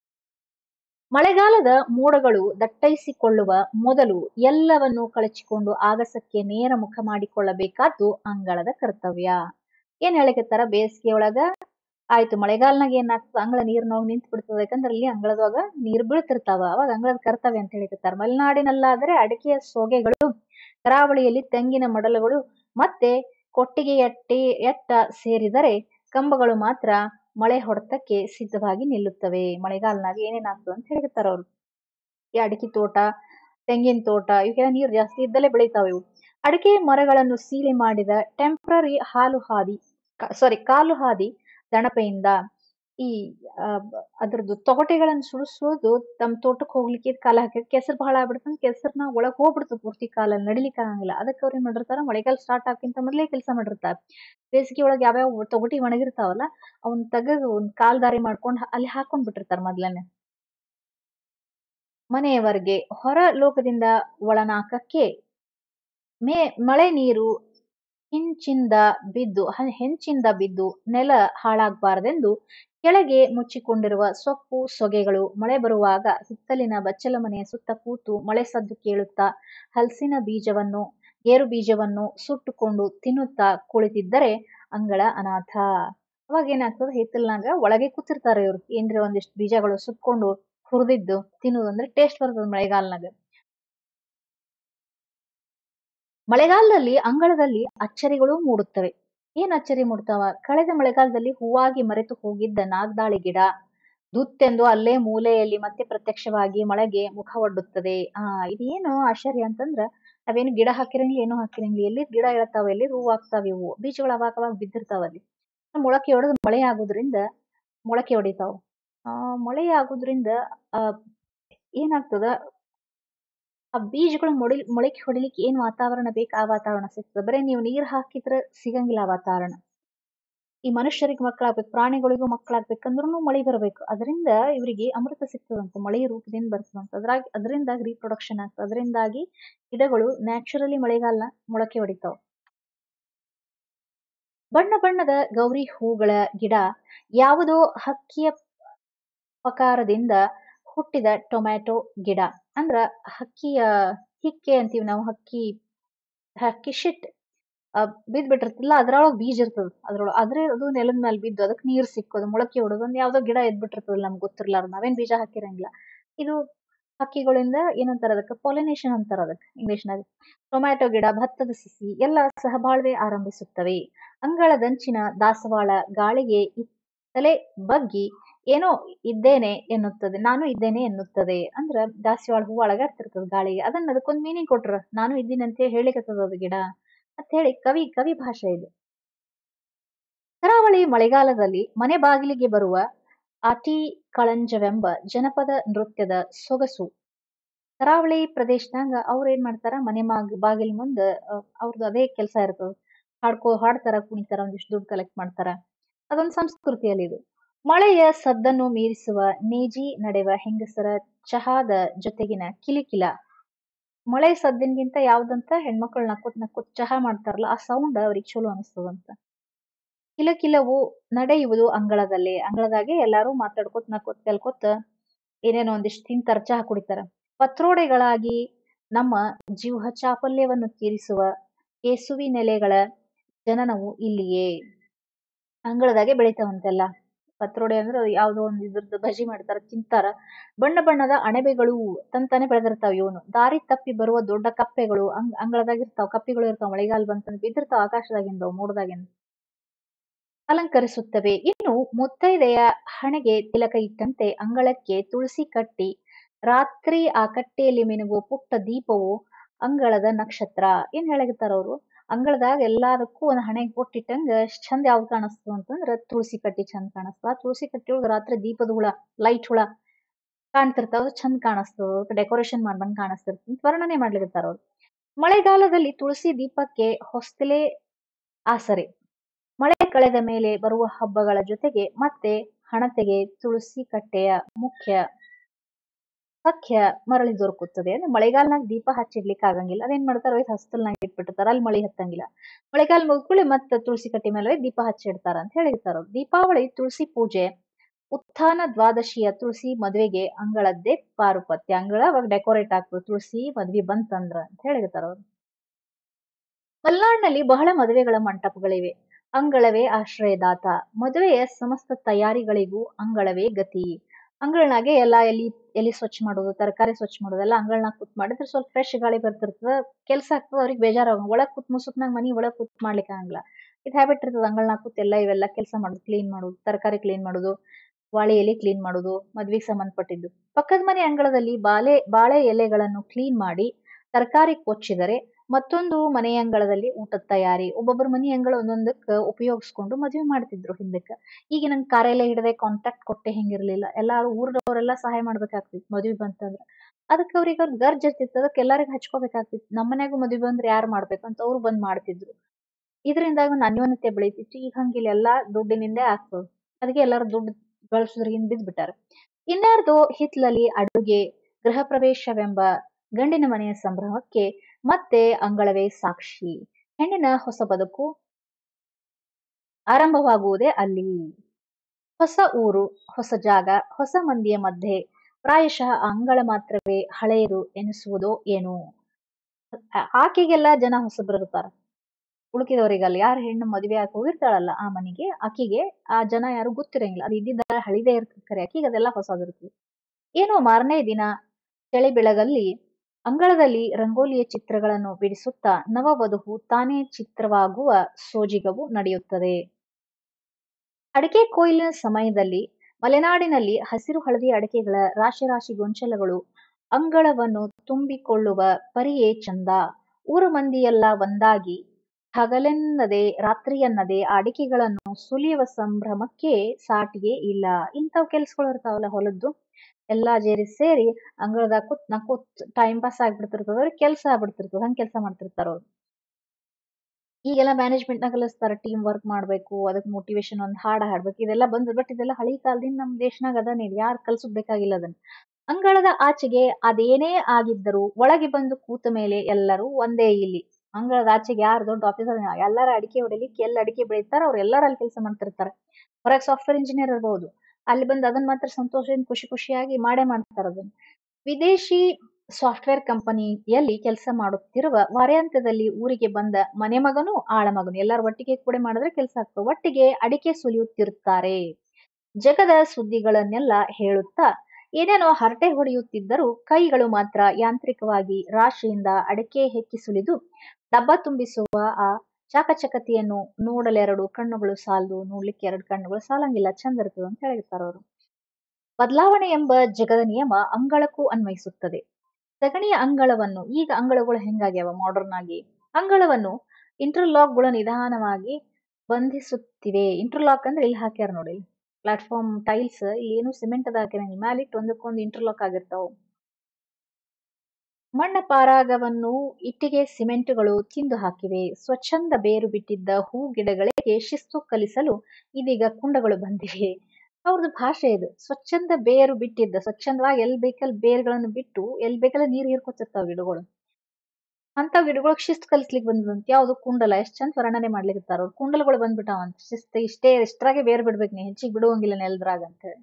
ಮಳೆಗಾಲದ ಮೋಡಗಳು ದಟ್ಟೈಸಿಕೊಳ್ಳುವ ಮೊದಲು ಎಲ್ಲವನ್ನು ಕಳಚಿಕೊಂಡು ಆಗಸಕ್ಕೆ ನೇರ ಮುಖ ಮಾಡಿಕೊಳ್ಳಬೇಕಾದ್ದು ಅಂಗಳದ ಕರ್ತವ್ಯ ಏನ್ ಹೇಳಕತ್ತಾರ ಬೇಸಿಗೆ ಒಳಗ ಆಯ್ತು ಮಳೆಗಾಲನಾಗ ಏನಾಗ್ತದ ಅಂಗಳ ನೀರ್ನೊಳಗ್ ನಿಂತ್ ಬಿಡ್ತದ ಯಾಕಂದ್ರೆ ಅಲ್ಲಿ ಅಂಗಳದೊಳಗ ನೀರ್ ಬೀಳ್ತಿರ್ತಾವ ಅವಾಗ ಅಂಗಳದ ಕರ್ತವ್ಯ ಅಂತ ಹೇಳಿಕತ್ತಾರ ಮಲೆನಾಡಿನಲ್ಲಾದ್ರೆ ಅಡಿಕೆಯ ಸೋಗೆಗಳು ಕರಾವಳಿಯಲ್ಲಿ ತೆಂಗಿನ ಮಡಲುಗಳು ಮತ್ತೆ ಕೊಟ್ಟಿಗೆ ಎಟ್ಟಿ ಎಟ್ಟ ಸೇರಿದರೆ ಕಂಬಗಳು ಮಾತ್ರ ಮಳೆ ಹೊಡೆತಕ್ಕೆ ಸಿದ್ಧವಾಗಿ ನಿಲ್ಲುತ್ತವೆ ಮಳೆಗಾಲನಾಗ ಏನೇನಾಗ್ತದೆ ಅಂತ ಹೇಳ್ತಾರ ಅವ್ರು ಈ ಅಡಿಕೆ ತೋಟ ತೆಂಗಿನ ತೋಟ ಇವಕ್ಕೆಲ್ಲ ನೀರು ಜಾಸ್ತಿ ಇದ್ದಲ್ಲೇ ಬೆಳಿತಾವೆ ಇವು ಅಡಿಕೆ ಮರಗಳನ್ನು ಸೀಲಿ ಮಾಡಿದ ಟೆಂಪ್ರರಿ ಹಾಲು ಹಾದಿ ಸಾರಿ ಕಾಲು ಹಾದಿ ದಣಪೆಯಿಂದ ಈ ಆ, ಬ- ಅದ್ರದ್ದು ತೊಗಟೆಗಳನ್ನ ಸುಡಿಸೋದು ತಮ್ಮ ತೋಟಕ್ಕೆ ಹೋಗ್ಲಿಕ್ಕೆ ಕಾಲ ಹಾಕಿ ಕೆಸರು ಬಹಳ ಆಗ್ಬಿಡ್ತಂದ್ ಕೆಸರ್ನ ಒಳಗ್ ಹೋಗ್ಬಿಡ್ತದೆ ಪೂರ್ತಿ ಕಾಲಲ್ಲಿ ನಡಿಲಿಕ್ಕೆ ಆಗಂಗಿಲ್ಲ ಅದಕ್ಕೆ ಅವ್ರು ಏನ್ ಮಾಡಿರ್ತಾರ ಮಳೆಗಾಲ ಸ್ಟಾರ್ಟ್ ಆಕಿಂತ ಮೊದಲೇ ಕೆಲಸ ಮಾಡಿರ್ತಾರ ಬೇಸಿಗೆ ಒಳಗೆ ಯಾವ್ಯಾವ ತೊಗಟಿ ಒಣಗಿರ್ತಾವಲ್ಲ ಅವನ್ ತೆಗೆದು ಒಂದ್ ಕಾಲ್ ದಾರಿ ಮಾಡ್ಕೊಂಡು ಅಲ್ಲಿ ಹಾಕೊಂಡ್ ಬಿಟ್ಟಿರ್ತಾರ ಮೊದ್ಲನೇ ಮನೆಯವರೆಗೆ ಹೊರ ಲೋಕದಿಂದ ಒಳನಾಕಕ್ಕೆ ಮೇ ಮಳೆ ನೀರು ಹಿಂಚಿಂದ ಬಿದ್ದು ಹ- ಹೆಂಚಿಂದ ಬಿದ್ದು ನೆಲ ಹಾಳಾಗಬಾರದೆಂದು ಕೆಳಗೆ ಮುಚ್ಚಿಕೊಂಡಿರುವ ಸೊಪ್ಪು ಸೊಗೆಗಳು ಮಳೆ ಬರುವಾಗ ಹಿತ್ತಲಿನ ಬಚ್ಚಲ ಮನೆಯ ಸುತ್ತ ಕೂತು ಮಳೆ ಸದ್ದು ಕೇಳುತ್ತಾ ಹಲಸಿನ ಬೀಜವನ್ನು ಗೇರು ಬೀಜವನ್ನು ಸುಟ್ಟುಕೊಂಡು ತಿನ್ನುತ್ತಾ ಕುಳಿತಿದ್ದರೆ ಅಂಗಳ ಅನಾಥ ಅವಾಗ ಏನಾಗ್ತದೆ ಹಿತ್ತಲ್ನಾಗ ಒಳಗೆ ಕೂತಿರ್ತಾರೆ ಇವ್ರು ಏನ್ರಿ ಒಂದಿಷ್ಟು ಬೀಜಗಳು ಸುಟ್ಕೊಂಡು ಹುರಿದಿದ್ದು ತಿನ್ನುವುದು ಅಂದ್ರೆ ಟೇಸ್ಟ್ ಬರ್ತದೆ ಮಳೆಗಾಲನಾಗ ಮಳೆಗಾಲದಲ್ಲಿ ಅಂಗಳದಲ್ಲಿ ಅಚ್ಚರಿಗಳು ಮೂಡುತ್ತವೆ ಏನ್ ಅಚ್ಚರಿ ಮೂಡ್ತಾವ ಕಳೆದ ಮಳೆಗಾಲದಲ್ಲಿ ಹೂವಾಗಿ ಮರೆತು ಹೋಗಿದ್ದ ನಾಗ್ದಾಳಿ ಗಿಡ ದುತ್ತೆಂದು ಅಲ್ಲೇ ಮೂಲೆಯಲ್ಲಿ ಮತ್ತೆ ಪ್ರತ್ಯಕ್ಷವಾಗಿ ಮಳೆಗೆ ಮುಖ ಒಡ್ಡುತ್ತದೆ ಆ ಇದೇನು ಆಶ್ಚರ್ಯ ಅಂತಂದ್ರ ನಾವೇನು ಗಿಡ ಹಾಕಿರಂಗಿಲ್ಲ ಏನೂ ಹಾಕಿರಂಗಿಲ್ಲ ಎಲ್ಲಿ ಗಿಡ ಇಳತಾವ ಎಲ್ಲಿ ಹೂವು ಆಗ್ತಾವ ಇವು ಬೀಜಗಳು ಅವಾಗ ಅವಾಗ ಬಿದ್ದಿರ್ತಾವ ಅಲ್ಲಿ ಮೊಳಕೆ ಹೊಡೆದು ಮಳೆ ಆಗೋದ್ರಿಂದ ಮೊಳಕೆ ಹೊಡಿತಾವ ಆ ಮಳೆ ಆಗೋದ್ರಿಂದ ಆ ಏನಾಗ್ತದ ಆ ಬೀಜಗಳು ಮೊಡಿ ಮೊಳಕೆ ಹೊಡಿಲಿಕ್ಕೆ ಏನ್ ವಾತಾವರಣ ಬೇಕು ಆ ವಾತಾವರಣ ಸಿಗ್ತದೆ ಬರೀ ನೀವು ನೀರ್ ಹಾಕಿದ್ರೆ ಸಿಗಂಗಿಲ್ಲ ಆ ವಾತಾವರಣ ಈ ಮನುಷ್ಯರಿಗೆ ಮಕ್ಕಳಾಗ್ಬೇಕು ಪ್ರಾಣಿಗಳಿಗೂ ಮಕ್ಕಳಾಗ್ಬೇಕಂದ್ರೂ ಮಳೆ ಬರಬೇಕು ಅದರಿಂದ ಇವರಿಗೆ ಅಮೃತ ಸಿಗ್ತದಂತ ಮಳೆ ರೂಪದಿಂದ ಬರ್ತದಂತ ಅದ್ರಾಗ ಅದರಿಂದಾಗಿ ರೀಪ್ರೊಡಕ್ಷನ್ ಆಗ್ತದೆ ಅದರಿಂದಾಗಿ ಗಿಡಗಳು ನ್ಯಾಚುರಲಿ ಮಳೆಗಾಲ ಮೊಳಕೆ ಹೊಡಿತಾವ ಬಣ್ಣ ಬಣ್ಣದ ಗೌರಿ ಹೂಗಳ ಗಿಡ ಯಾವುದೋ ಹಕ್ಕಿಯ ಪಕಾರದಿಂದ ಹುಟ್ಟಿದ ಟೊಮ್ಯಾಟೊ ಗಿಡ ಅಂದ್ರ ಹಕ್ಕಿಯ ಹಿಕ್ಕೆ ಅಂತೀವಿ ನಾವು ಹಕ್ಕಿ ಹಕ್ಕಿ ಶಿಟ್ ಬಿದ್ ಬಿಟ್ಟಿರ್ತಲ್ಲ ಅದ್ರೊಳಗ್ ಬೀಜ ಇರ್ತದ ಅದ್ರೊಳಗ ಆದ್ರೆ ಅದು ನೆಲದ ಮೇಲೆ ಬಿದ್ದು ಅದಕ್ಕೆ ನೀರ್ ಸಿಕ್ಕೋದು ಮೊಳಕೆ ಹೊಡೋದು ಒಂದ್ ಯಾವ್ದೋ ಗಿಡ ಎದ್ ಬಿಟ್ಟಿರ್ತದಲ್ಲ ನಮ್ಗೆ ಗೊತ್ತಿರ್ಲಾರ ನಾವೇನ್ ಬೀಜ ಹಾಕಿರಂಗಿಲ್ಲ ಇದು ಹಕ್ಕಿಗಳಿಂದ ಏನಂತಾರ ಅದಕ್ಕೆ ಪಾಲಿನೇಷನ್ ಅಂತಾರ ಅದಕ್ಕೆ ಇಂಗ್ಲಿಷ್ನಾಗ ಟೊಮ್ಯಾಟೊ ಗಿಡ ಭತ್ತದ ಸಸಿ ಎಲ್ಲ ಸಹಬಾಳ್ವೆ ಆರಂಭಿಸುತ್ತವೆ ಅಂಗಳದಂಚಿನ ದಾಸವಾಳ ಗಾಳಿಗೆ ತಲೆ ಬಗ್ಗಿ ಏನೋ ಇದ್ದೇನೆ ಎನ್ನುತ್ತದೆ ನಾನು ಇದ್ದೇನೆ ಎನ್ನುತ್ತದೆ ಅಂದ್ರ ದಾಸವಾಳ ಹೂ ಅಳಗಾಡ್ತಿರ್ತದ ಗಾಳಿಗೆ ಅದನ್ನ ಅದಕ್ಕೊಂದ್ ಮೀನಿಂಗ್ ಕೊಟ್ರ ನಾನು ಇದ್ದೀನಿ ಅಂತ ಹೇಳಿ ಹೇಳಿಕತ್ತದ ಅದು ಗಿಡ ಅಂತ ಹೇಳಿ ಕವಿ ಕವಿ ಭಾಷೆ ಇದು ಕರಾವಳಿ ಮಳೆಗಾಲದಲ್ಲಿ ಮನೆ ಬಾಗಿಲಿಗೆ ಬರುವ ಆಟಿ ಕಳಂಜವೆಂಬ ಜನಪದ ನೃತ್ಯದ ಸೊಗಸು ಕರಾವಳಿ ಪ್ರದೇಶದಾಗ ಅವ್ರ ಏನ್ ಮಾಡ್ತಾರ ಮನೆ ಮಾಗ್ ಬಾಗಿಲ್ ಮುಂದ ಅವ್ರದ್ದು ಅದೇ ಕೆಲಸ ಇರ್ತದ ಹಾಡ್ಕೋ ಹಾಡ್ತಾರ ಕುಣಿತಾರ ಒಂದಿಷ್ಟು ದುಡ್ಡು ಕಲೆಕ್ಟ್ ಮಾಡ್ತಾರ ಅದೊಂದು ಸಂಸ್ಕೃತಿಯಲ್ಲಿ ಇದು ಮಳೆಯ ಸದ್ದನ್ನು ಮೀರಿಸುವ ನೇಜಿ ನಡೆವ ಹೆಂಗಸರ ಚಹಾದ ಜೊತೆಗಿನ ಕಿಲಿಕಿಲ ಮಳೆ ಸದ್ದಿನ್ಗಿಂತ ಯಾವ್ದಂತ ಹೆಣ್ಮಕ್ಳು ನಕ್ಕೊತ್ ನಕ್ಕೊತ್ ಚಹಾ ಮಾಡ್ತಾರಲ್ಲ ಆ ಸೌಂಡ್ ಅವ್ರಿಗೆ ಚಲೋ ಅನಿಸ್ತದಂತ ಕಿಲಕಿಲವು ನಡೆಯುವುದು ಅಂಗಳದಲ್ಲೇ ಅಂಗಳದಾಗೆ ಎಲ್ಲಾರು ಮಾತಾಡ್ಕೊತ್ ನಕ್ಕೊತ್ ಕೆಲ್ಕೊತ್ ಏನೇನೋ ಒಂದಿಷ್ಟು ತಿಂತಾರ ಚಹಾ ಕುಡಿತಾರ ಪತ್ರೋಡೆಗಳಾಗಿ ನಮ್ಮ ಜೀವ ಚಾಪಲ್ಯವನ್ನು ತೀರಿಸುವ ಕೇಸುವಿ ನೆಲೆಗಳ ಜನನವು ಇಲ್ಲಿಯೇ ಅಂಗಳದಾಗೆ ಬೆಳಿತಾವಂತೆಲ್ಲ ಪತ್ರೋಡೆ ಅಂದ್ರೆ ಅದು ಯಾವ್ದೋ ಒಂದ್ ಇದ್ರದ್ದು ಬಜಿ ಮಾಡ್ತಾರ ತಿಂತಾರ ಬಣ್ಣ ಬಣ್ಣದ ಅಣಬೆಗಳು ತಂತಾನೆ ಬೆಳೆದಿರ್ತಾವ ಇವನು ದಾರಿ ತಪ್ಪಿ ಬರುವ ದೊಡ್ಡ ಕಪ್ಪೆಗಳು ಅಂಗ್ ಅಂಗಳದಾಗ ಇರ್ತಾವ ಕಪ್ಪಿಗಳು ಇರ್ತಾವ ಮಳೆಗಾಲ ಬಂತಂದ್ರೆ ಬಿದ್ದಿರ್ತಾವ ಆಕಾಶದಾಗಿಂದ ಮೋಡದಾಗಿಂದ ಅಲಂಕರಿಸುತ್ತವೆ ಇನ್ನು ಮುತ್ತೈದೆಯ ಹಣೆಗೆ ತಿಲಕ ಇಟ್ಟಂತೆ ಅಂಗಳಕ್ಕೆ ತುಳಸಿ ಕಟ್ಟಿ ರಾತ್ರಿ ಆ ಕಟ್ಟೆಯಲ್ಲಿ ಮಿನುಗುವ ಪುಟ್ಟ ದೀಪವು ಅಂಗಳದ ನಕ್ಷತ್ರ ಏನ್ ಹೇಳಕತ್ತಾರ ಅವರು ಅಂಗಳದಾಗ ಎಲ್ಲದಕ್ಕೂ ಒಂದ್ ಹಣೆಗೆ ಕೊಟ್ಟಿಟ್ಟಂಗ ಚಂದ ಯಾವ್ದು ಕಾಣಿಸ್ತು ಅಂತಂದ್ರ ತುಳಸಿ ಕಟ್ಟಿ ಚಂದ ಕಾಣಿಸ್ತದ ತುಳಸಿ ಕಟ್ಟಿ ಒಳಗ ರಾತ್ರಿ ದೀಪದ ಹುಳ ಲೈಟ್ ಹುಳ ಕಾಣ್ತಿರ್ತಾವ ಚಂದ ಕಾಣಿಸ್ತದ ಡೆಕೋರೇಷನ್ ಮಾಡ್ದಂಗ್ ಕಾಣಿಸ್ತಿರ್ತದ ವರ್ಣನೆ ಮಾಡ್ಲಿಕತ್ತಾರ ಅವ್ರು ಮಳೆಗಾಲದಲ್ಲಿ ತುಳಸಿ ದೀಪಕ್ಕೆ ಹೊಸ್ತಿಲೇ ಆಸರೆ ಮಳೆ ಕಳೆದ ಮೇಲೆ ಬರುವ ಹಬ್ಬಗಳ ಜೊತೆಗೆ ಮತ್ತೆ ಹಣತೆಗೆ ತುಳಸಿ ಕಟ್ಟೆಯ ಮುಖ್ಯ ಸಖ್ಯ ಮರಳಿ ದೊರಕುತ್ತದೆ ಅಂದ್ರೆ ಮಳೆಗಾಲನಾಗ ದೀಪ ಹಚ್ಚಿಡ್ಲಿಕ್ಕೆ ಆಗಂಗಿಲ್ಲ ಅದೇನ್ ಮಾಡ್ತಾರ ಒಯ್ದು ಹಸ್ತಲ್ನಾಗ ಇಟ್ಬಿಟ್ಟಿರ್ತಾರ ಅಲ್ಲಿ ಮಳೆ ಹತ್ತಂಗಿಲ್ಲ ಮಳೆಗಾಲ ಮುಗ್ಕೊಳ್ಳಿ ಮತ್ತೆ ತುಳಸಿ ಕಟ್ಟಿ ಮೇಲೆ ಒಯ್ದು ದೀಪ ಹಚ್ಚಿಡ್ತಾರ ಅಂತ ಹೇಳಿರ್ತಾರ ಅವ್ರು. ದೀಪಾವಳಿ ತುಳಸಿ ಪೂಜೆ ಉತ್ಥಾನ ದ್ವಾದಶಿಯ ತುಳಸಿ ಮದ್ವೆಗೆ ಅಂಗಳದ್ದೇ ಪಾರುಪತ್ಯ ಅಂಗಳ ಅವಾಗ ಡೆಕೋರೇಟ್ ಆಗ್ತದೆ ತುಳಸಿ ಮದ್ವಿ ಬಂತಂದ್ರ ಅಂತ ಹೇಳಿರ್ತಾರ ಅವ್ರು ಮಲ್ನಾಡಿನಲ್ಲಿ ಬಹಳ ಮದುವೆಗಳ ಮಂಟಪಗಳಿವೆ ಅಂಗಳವೇ ಆಶ್ರಯದಾತ ಮದುವೆಯ ಸಮಸ್ತ ತಯಾರಿಗಳಿಗೂ ಅಂಗಳವೇ ಗತಿ ಅಂಗಳನಾಗೆ ಎಲ್ಲ ಎಲಿ ಎಲಿ ಸ್ವಚ್ಛ ಮಾಡೋದು ತರಕಾರಿ ಸ್ವಚ್ಛ ಮಾಡೋದು ಎಲ್ಲ ಅಂಗಳನಾಗ ಕೂತ್ ಮಾಡಿದ್ರೆ ಸ್ವಲ್ಪ ಫ್ರೆಶ್ ಗಾಳಿ ಬರ್ತಿರ್ತದ ಕೆಲ್ಸ ಆಗ್ತದ ಅವ್ರಿಗೆ ಬೇಜಾರಾಗ ಒಳಗ್ ಕೂತ್ ಮುಸುಕ್ನಾಗ ಮನಿ ಒಳಗ್ ಕೂತ್ ಮಾಡ್ಲಿಕ್ಕೆ ಆಗಂಗಿಲ್ಲ ಇದು ಹ್ಯಾಬಿಟ್ ಇರ್ತದ ಅಂಗಳನಾಗ ಕೂತ್ ಎಲ್ಲ ಇವೆಲ್ಲ ಕೆಲಸ ಮಾಡೋದು ಕ್ಲೀನ್ ಮಾಡೋದು ತರಕಾರಿ ಕ್ಲೀನ್ ಮಾಡೋದು ಬಾಳೆ ಎಲೆ ಕ್ಲೀನ್ ಮಾಡೋದು ಮದ್ವಿಗೆ ಸಂಬಂಧಪಟ್ಟಿದ್ದು ಪಕ್ಕದ ಮನೆ ಅಂಗಳದಲ್ಲಿ ಬಾಳೆ ಬಾಳೆ ಎಲೆಗಳನ್ನು ಕ್ಲೀನ್ ಮಾಡಿ ತರಕಾರಿ ಕೊಚ್ಚಿದರೆ ಮತ್ತೊಂದು ಮನೆಯಂಗಳದಲ್ಲಿ ಊಟದ ತಯಾರಿ ಒಬ್ಬೊಬ್ಬರ ಮನಿ ಅಂಗಳ ಒಂದೊಂದಕ್ಕ ಉಪಯೋಗಿಸ್ಕೊಂಡು ಮದುವೆ ಮಾಡ್ತಿದ್ರು ಹಿಂದಕ್ಕ ಈಗ ನಂಗೆ ಕಾರ್ಯಾಲಯ ಹಿಡದೆ ಕಾಂಟ್ಯಾಕ್ಟ್ ಕೊಟ್ಟೆ ಹಿಂಗಿರ್ಲಿಲ್ಲ ಎಲ್ಲಾರು ಊರ್ದವ್ರೆಲ್ಲ ಸಹಾಯ ಮಾಡ್ಬೇಕಾಗ್ತಿತ್ತು ಮದ್ವಿ ಬಂತಂದ್ರ ಅದಕ್ಕೆ ಅವ್ರಿಗೆ ಅವ್ರ ಗರ್ಜ್ ಇರ್ತಿತ್ತು ಅದಕ್ಕೆ ಎಲ್ಲರಿಗೂ ಹಚ್ಕೋಬೇಕಾಗ್ತಿತ್ತು ನಮ್ಮ ಮನ್ಯಾಗೂ ಮದ್ವಿ ಬಂದ್ರೆ ಯಾರು ಮಾಡ್ಬೇಕು ಅಂತ ಅವ್ರು ಬಂದ್ ಮಾಡ್ತಿದ್ರು ಇದರಿಂದಾಗಿ ಒಂದು ಅನ್ಯೋನ್ಯತೆ ಬೆಳೀತಿತ್ತು ಈಗ ಹಂಗಿಲ್ಲ ಎಲ್ಲಾ ದುಡ್ಡಿನಿಂದೇ ಆಗ್ತದ ಅದಕ್ಕೆ ಎಲ್ಲಾರು ದುಡ್ಡು ಗಳಿಸೋದ್ರಿಂದ ಬಿದ್ದ್ ಬಿಟ್ಟಾರ ಇನ್ಯಾರ್ದು ಹಿತ್ಲಲ್ಲಿ ಅಡುಗೆ ಗೃಹ ಪ್ರವೇಶವೆಂಬ ಗಂಡಿನ ಮನೆಯ ಸಂಭ್ರಮಕ್ಕೆ ಮತ್ತೆ ಅಂಗಳವೇ ಸಾಕ್ಷಿ ಹೆಣ್ಣಿನ ಹೊಸ ಬದುಕು ಆರಂಭವಾಗುವುದೇ ಅಲ್ಲಿ ಹೊಸ ಊರು ಹೊಸ ಜಾಗ ಹೊಸ ಮಂದಿಯ ಮಧ್ಯೆ ಪ್ರಾಯಶಃ ಅಂಗಳ ಮಾತ್ರವೇ ಹಳೆಯದು ಎನಿಸುವುದೋ ಏನು ಆ- ಆಕೆಗೆಲ್ಲ ಜನ ಹೊಸಬ್ರಿರ್ತಾರ ಉಳುಕಿದವರಿಗಲ್ಲ ಯಾರು ಹೆಣ್ಣು ಮದುವೆ ಆಗಿ ಹೋಗಿರ್ತಾಳಲ್ಲ ಆ ಮನೆಗೆ ಆಕಿಗೆ ಆ ಜನ ಯಾರು ಗೊತ್ತಿರಂಗಿಲ್ಲ ಅದು ಇದ್ದಿದ್ದ ಹಳಿದೇ ಇರ್ತದೆ ಖರೆ ಆಕಿಗೆ ಅದೆಲ್ಲ ಹೊಸದಿರ್ತದೆ ಏನೋ ಮಾರನೇ ದಿನ ಚಳಿ ಬೆಳಗಲ್ಲಿ ಅಂಗಳದಲ್ಲಿ ರಂಗೋಲಿಯ ಚಿತ್ರಗಳನ್ನು ಬಿಡಿಸುತ್ತಾ ನವವಧು ತಾನೇ ಚಿತ್ರವಾಗುವ ಸೋಜಿಗವು ನಡೆಯುತ್ತದೆ ಅಡಿಕೆ ಕೊಯ್ಲಿನ ಸಮಯದಲ್ಲಿ ಮಲೆನಾಡಿನಲ್ಲಿ ಹಸಿರು ಹಳದಿ ಅಡಿಕೆಗಳ ರಾಶಿ ರಾಶಿ ಗೊಂಚಲುಗಳು ಅಂಗಳವನ್ನು ತುಂಬಿಕೊಳ್ಳುವ ಪರಿಯೇ ಚಂದ ಊರ ಮಂದಿಯೆಲ್ಲ ಒಂದಾಗಿ ಹಗಲೆನ್ನದೆ ರಾತ್ರಿಯನ್ನದೆ ಆ ಅಡಿಕೆಗಳನ್ನು ಸುಲಿಯುವ ಸಂಭ್ರಮಕ್ಕೆ ಸಾಟಿಯೇ ಇಲ್ಲ ಇಂಥವ್ ಕೆಲ್ಸಗಳು ಇರ್ತಾವಲ್ಲ ಹೊಲದ್ದು ಎಲ್ಲಾ ಜೇರಿ ಸೇರಿ ಅಂಗಳದಾಗ ಕೂತ್ ನಾ ಕೂತ್ ಟೈಮ್ ಪಾಸ್ ಆಗ್ಬಿಡ್ತಿರ್ತದ ಅವ್ರಿಗೆ ಕೆಲಸ ಆಗ್ಬಿಡ್ತಿರ್ತದ ಹಂಗ್ ಕೆಲಸ ಮಾಡ್ತಿರ್ತಾರ ಅವ್ರು ಈಗೆಲ್ಲ ಮ್ಯಾನೇಜ್ಮೆಂಟ್ ನ ಕಲಿಸ್ತಾರ ಟೀಮ್ ವರ್ಕ್ ಮಾಡ್ಬೇಕು ಅದಕ್ಕೆ ಮೋಟಿವೇಶನ್ ಒಂದ್ ಹಾಡ್ ಹಾಡ್ಬೇಕು ಇದೆಲ್ಲ ಬಂದ್ ಬಟ್ ಇದೆಲ್ಲ ಹಳಿ ಕಾಲದಿಂದ ನಮ್ ದೇಶನಾಗ ಅದ ನೀವು ಯಾರು ಕಲ್ಸೋದ್ ಬೇಕಾಗಿಲ್ಲ ಅದನ್ನ ಅಂಗಳದ ಆಚೆಗೆ ಅದೇನೇ ಆಗಿದ್ದರೂ ಒಳಗೆ ಬಂದು ಕೂತ ಮೇಲೆ ಎಲ್ಲರೂ ಒಂದೇ ಇಲ್ಲಿ ಅಂಗಳದ ಆಚೆಗೆ ಯಾರು ದೊಡ್ಡ ಆಫೀಸರ್ ಎಲ್ಲಾರ ಅಡಿಕೆ ಹೊಡಿಲಿಕ್ಕೆ ಎಲ್ಲ ಅಡಿಕೆ ಬೆಳೀತಾರ ಅವ್ರು ಎಲ್ಲಾರು ಅಲ್ಲಿ ಕೆಲಸ ಮಾಡ್ತಿರ್ತಾರೆ ಹೊರಗೆ ಸಾಫ್ಟ್ವೇರ್ ಇಂಜಿನಿಯರ್ ಇರ್ಬೋದು ಅಲ್ಲಿ ಬಂದು ಅದನ್ನ ಮಾತ್ರ ಸಂತೋಷದಿಂದ ಖುಷಿ ಖುಷಿಯಾಗಿ ಮಾಡೇ ಮಾಡ್ತಾರ ಅದನ್ನ ವಿದೇಶಿ ಸಾಫ್ಟ್ವೇರ್ ಕಂಪನಿಯಲ್ಲಿ ಕೆಲಸ ಮಾಡುತ್ತಿರುವ ವಾರ್ಯಾಂತ್ಯದಲ್ಲಿ ಊರಿಗೆ ಬಂದ ಮನೆ ಮಗನು ಆಳ ಮಗನು ಎಲ್ಲಾರು ಒಟ್ಟಿಗೆ ಕೂಡ ಮಾಡಿದ್ರೆ ಕೆಲಸ ಆಗ್ತದೆ ಒಟ್ಟಿಗೆ ಅಡಿಕೆ ಸುಲಿಯುತ್ತಿರುತ್ತಾರೆ ಜಗದ ಸುದ್ದಿಗಳನ್ನೆಲ್ಲ ಹೇಳುತ್ತಾ ಏನೇನೋ ಹರಟೆ ಹೊಡೆಯುತ್ತಿದ್ದರೂ ಕೈಗಳು ಮಾತ್ರ ಯಾಂತ್ರಿಕವಾಗಿ ರಾಶಿಯಿಂದ ಅಡಿಕೆ ಹೆಕ್ಕಿ ಸುಲಿದು ಡಬ್ಬ ತುಂಬಿಸುವ ಆ ಚಾಕಚಕತೆಯನ್ನು ನೋಡಲೆರಡು ಕಣ್ಣುಗಳು ಸಾಲದು ನೋಡ್ಲಿಕ್ಕೆ ಎರಡು ಕಣ್ಣುಗಳು ಸಾಲಂಗಿಲ್ಲ ಚಂದ ಇರ್ತದೆ ಅಂತ ಹೇಳಿರ್ತಾರ ಅವರು ಬದಲಾವಣೆ ಎಂಬ ಜಗದ ನಿಯಮ ಅಂಗಳಕ್ಕೂ ಅನ್ವಯಿಸುತ್ತದೆ ಸಗಣಿಯ ಅಂಗಳವನ್ನು ಈಗ ಅಂಗಳಗಳು ಹೆಂಗಾಗ್ಯಾವ ಮಾಡರ್ನ್ ಆಗಿ ಅಂಗಳವನ್ನು ಇಂಟರ್ಲಾಕ್ಗಳು ನಿಧಾನವಾಗಿ ಬಂಧಿಸುತ್ತಿವೆ ಇಂಟರ್ಲಾಕ್ ಅಂದ್ರೆ ಇಲ್ಲಿ ಹಾಕ್ಯಾರ ನೋಡಿ ಪ್ಲಾಟ್ಫಾರ್ಮ್ ಟೈಲ್ಸ್ ಇಲ್ಲಿ ಏನು ಸಿಮೆಂಟ್ ಅದ ಹಾಕಿರಂಗಿಲ್ಲ ಮ್ಯಾಲಿಟ್ಟು ಒಂದಕ್ಕೊಂದು ಇಂಟರ್ಲಾಕ್ ಆಗಿರ್ತಾವ ಮಣ್ಣ ಪಾರಾಗವನ್ನು ಇಟ್ಟಿಗೆ ಸಿಮೆಂಟ್ಗಳು ತಿಂದು ಹಾಕಿವೆ ಸ್ವಚ್ಛಂದ ಬೇರು ಬಿಟ್ಟಿದ್ದ ಹೂ ಗಿಡಗಳಿಗೆ ಶಿಸ್ತು ಕಲಿಸಲು ಇದೀಗ ಕುಂಡಗಳು ಬಂದಿವೆ ಅವ್ರದ್ದು ಭಾಷೆ ಇದು ಸ್ವಚ್ಛಂದ ಬೇರು ಬಿಟ್ಟಿದ್ದ ಸ್ವಚ್ಛಂದವಾಗಿ ಎಲ್ ಬೇಕಲ್ಲಿ ಬೇರುಗಳನ್ನು ಬಿಟ್ಟು ಎಲ್ ಬೇಕಲ್ಲ ನೀರ್ ಹೀರ್ಕೊತಿರ್ತಾವ ಗಿಡಗಳು ಅಂತ ಗಿಡಗಳಿಗೆ ಶಿಸ್ತು ಕಲಿಸ್ಲಿಕ್ಕೆ ಬಂದಂತ ಯಾವ್ದು ಕುಂಡಲ ಎಷ್ಟ್ ಚಂದ ವರ್ಣನೆ ಮಾಡ್ಲಿಕ್ಕೆ ಅವ್ರು ಕುಂಡಲಗಳು ಬಂದ್ಬಿಟ್ಟಾವಂತ ಶಿಸ್ತು ಇಷ್ಟೇ ಇಷ್ಟ್ರಾಗೆ ಬೇರ್ ಬಿಡ್ಬೇಕು ನೀ ಹೆಚ್ಚಿಗೆ ಬಿಡುವಂಗಿಲ್ಲ ನೆಲದ್ರಾಗ ಅಂತ ಹೇಳಿ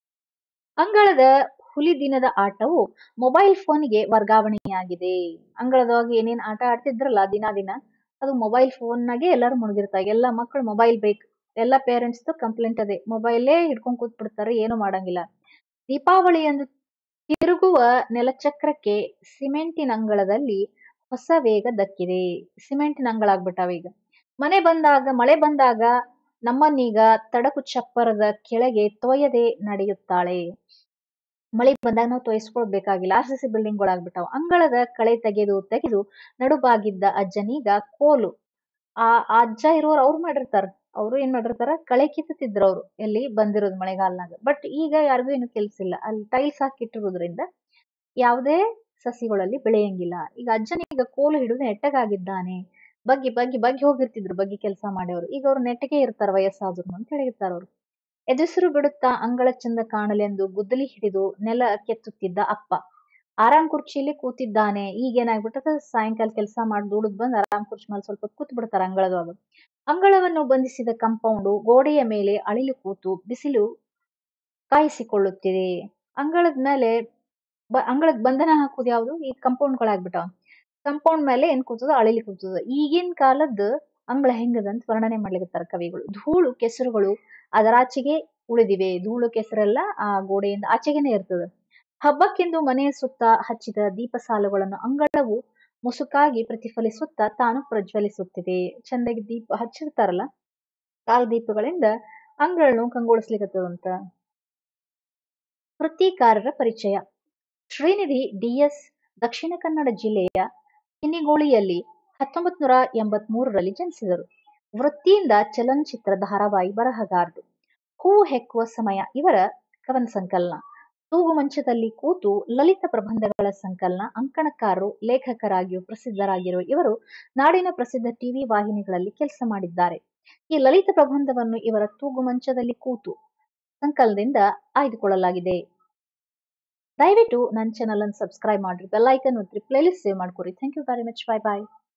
ಅಂಗಳದ ಹುಲಿ ದಿನದ ಆಟವು ಮೊಬೈಲ್ ಫೋನ್ಗೆ ವರ್ಗಾವಣೆಯಾಗಿದೆ ಅಂಗಳದಾಗ ಏನೇನ್ ಆಟ ಆಡ್ತಿದ್ರಲ್ಲ ದಿನ ದಿನ ಅದು ಮೊಬೈಲ್ ಫೋನ್ನಾಗೆ ಎಲ್ಲಾರು ಮುಳುಗಿರ್ತಾರೆ ಎಲ್ಲಾ ಮಕ್ಕಳು ಮೊಬೈಲ್ ಬೇಕು ಎಲ್ಲಾ ಪೇರೆಂಟ್ಸ್ ಕಂಪ್ಲೇಂಟ್ ಅದೇ ಮೊಬೈಲೇ ಹಿಡ್ಕೊಂಡ್ ಕೂತ್ ಬಿಡ್ತಾರೆ ಏನು ಮಾಡಂಗಿಲ್ಲ ದೀಪಾವಳಿ ಎಂದು ತಿರುಗುವ ನೆಲಚಕ್ರಕ್ಕೆ ಸಿಮೆಂಟಿನ ಅಂಗಳದಲ್ಲಿ ಹೊಸ ವೇಗ ದಕ್ಕಿದೆ ಸಿಮೆಂಟಿನ ಅಂಗಳಾಗ್ಬಿಟ್ಟಾವ ಈಗ ಮನೆ ಬಂದಾಗ ಮಳೆ ಬಂದಾಗ ನಮ್ಮನ್ನೀಗ ತಡಕು ಚಪ್ಪರದ ಕೆಳಗೆ ತೊಯ್ಯದೆ ನಡೆಯುತ್ತಾಳೆ ಮಳೆ ಬಂದಾಗ ನಾವು ತೊಯ್ಸ್ಕೊಳ್ಬೇಕಾಗಿಲ್ಲ ಆರ್ ಸಿ ಸಿ ಬಿಲ್ಡಿಂಗ್ಗಳಾಗ್ಬಿಟ್ಟಾವ ಅಂಗಳದ ಕಳೆ ತೆಗೆದು ತೆಗೆದು ನಡುಬಾಗಿದ್ದ ಅಜ್ಜನೀಗ ಕೋಲು ಆ ಆ ಅಜ್ಜ ಇರೋರು ಅವ್ರು ಮಾಡಿರ್ತಾರ ಅವರು ಏನ್ ಮಾಡಿರ್ತಾರ ಕಳೆ ಕಿತ್ತುತ್ತಿದ್ರು ಅವ್ರು ಎಲ್ಲಿ ಬಂದಿರೋದು ಮಳೆಗಾಲನಾಗ ಬಟ್ ಈಗ ಯಾರಿಗೂ ಏನು ಕೆಲ್ಸ ಇಲ್ಲ ಅಲ್ಲಿ ಟೈಲ್ಸ್ ಹಾಕಿಟ್ಟಿರೋದ್ರಿಂದ ಯಾವುದೇ ಸಸಿಗಳಲ್ಲಿ ಬೆಳೆಯಂಗಿಲ್ಲ ಈಗ ಅಜ್ಜನೀಗ ಕೋಲು ಹಿಡಿದು ನೆಟ್ಟಗಾಗಿದ್ದಾನೆ ಬಗ್ಗಿ ಬಗ್ಗಿ ಬಗ್ಗಿ ಹೋಗಿರ್ತಿದ್ರು ಬಗ್ಗಿ ಕೆಲಸ ಮಾಡೋರು ಈಗ ಅವ್ರು ನೆಟ್ಟಗೆ ಇರ್ತಾರ ವಯಸ್ಸಾದ್ರು ಅಂತ ಹೇಳಿರ್ತಾರ ಅವ್ರು ಎದುರು ಬಿಡುತ್ತಾ ಅಂಗಳ ಚಂದ ಕಾಣಲೆಂದು ಗುದ್ದಲಿ ಹಿಡಿದು ನೆಲ ಕೆತ್ತುತ್ತಿದ್ದ ಅಪ್ಪ ಆರಾಮ್ ಕುರ್ಚಿಲಿ ಕೂತಿದ್ದಾನೆ ಈಗೇನಾಗ್ಬಿಟ್ಟದ ಸಾಯಂಕಾಲ ಕೆಲಸ ಮಾಡಿ ದುಡಿದ್ ಬಂದ್ ಆರಾಮ್ ಕುರ್ಚಿ ಮೇಲೆ ಸ್ವಲ್ಪ ಹೊತ್ತು ಕೂತ್ ಬಿಡ್ತಾರ ಅಂಗಳದೊಳಗ ಅಂಗಳವನ್ನು ಬಂಧಿಸಿದ ಕಂಪೌಂಡು ಗೋಡೆಯ ಮೇಲೆ ಅಳಿಲು ಕೂತು ಬಿಸಿಲು ಕಾಯಿಸಿಕೊಳ್ಳುತ್ತಿದೆ ಅಂಗಳದ ಮೇಲೆ ಬ ಅಂಗಳದ ಬಂಧನ ಹಾಕುದು ಯಾವುದು ಈ ಕಂಪೌಂಡ್ಗಳಾಗ್ಬಿಟ್ಟಾವ ಕಂಪೌಂಡ್ ಮೇಲೆ ಏನ್ ಕೂತದ ಅಳಿಲಿ ಕೂತದ ಈಗಿನ ಕಾಲದ ಅಂಗಳ ಹೆಂಗದಂತ ವರ್ಣನೆ ಮಾಡ್ಲಿಕತ್ತಾರ ಕವಿಗಳು ಧೂಳು ಕೆಸರುಗಳು ಅದರಾಚೆಗೆ ಉಳಿದಿವೆ ಧೂಳು ಕೆಸರೆಲ್ಲ ಆ ಗೋಡೆಯಿಂದ ಆಚೆಗೆನೆ ಇರ್ತದ ಹಬ್ಬಕ್ಕೆಂದು ಮನೆಯ ಸುತ್ತ ಹಚ್ಚಿದ ದೀಪ ಸಾಲುಗಳನ್ನು ಅಂಗಳವು ಮುಸುಕಾಗಿ ಪ್ರತಿಫಲಿಸುತ್ತಾ ತಾನು ಪ್ರಜ್ವಲಿಸುತ್ತಿದೆ ಚಂದಾಗಿ ದೀಪ ಹಚ್ಚಿರ್ತಾರಲ್ಲ ಕಾಲ್ ದೀಪಗಳಿಂದ ಅಂಗಳನು ಕಂಗೊಳಿಸ್ಲಿಕತ್ತದಂತ ವೃತ್ತಿಕಾರರ ಪರಿಚಯ ಶ್ರೀನಿಧಿ ಡಿಎಸ್ ದಕ್ಷಿಣ ಕನ್ನಡ ಜಿಲ್ಲೆಯ ಕಿನ್ನಿಗೋಳಿಯಲ್ಲಿ ಹತ್ತೊಂಬತ್ ನೂರ ಎಂಬತ್ ಮೂರರಲ್ಲಿ ಜನಿಸಿದರು ವೃತ್ತಿಯಿಂದ ಚಲನಚಿತ್ರ ಧಾರಾವಾಹಿ ಬರಹಗಾರರು ಹೂವು ಹೆಕ್ಕುವ ಸಮಯ ಇವರ ಕವನ ಸಂಕಲನ ತೂಗು ಮಂಚದಲ್ಲಿ ಕೂತು ಲಲಿತ ಪ್ರಬಂಧಗಳ ಸಂಕಲನ ಅಂಕಣಕಾರರು ಲೇಖಕರಾಗಿಯೂ ಪ್ರಸಿದ್ಧರಾಗಿರುವ ಇವರು ನಾಡಿನ ಪ್ರಸಿದ್ಧ ಟಿವಿ ವಾಹಿನಿಗಳಲ್ಲಿ ಕೆಲಸ ಮಾಡಿದ್ದಾರೆ ಈ ಲಲಿತ ಪ್ರಬಂಧವನ್ನು ಇವರ ತೂಗು ಮಂಚದಲ್ಲಿ ಕೂತು ಸಂಕಲನದಿಂದ ಆಯ್ದುಕೊಳ್ಳಲಾಗಿದೆ ದಯವಿಟ್ಟು ನನ್ನ ಚಾನಲ್ ಅನ್ನು ಸಬ್ಸ್ಕ್ರೈಬ್ ಮಾಡ್ರಿ ಬೆಲ್ ಐಕನ್ ಒತ್ತಿರಿ ಪ್ಲೇಲಿಸ್ಟ್ ಸೇವ್ ಮಾಡ್ಕೊರಿ thank you very much bye bye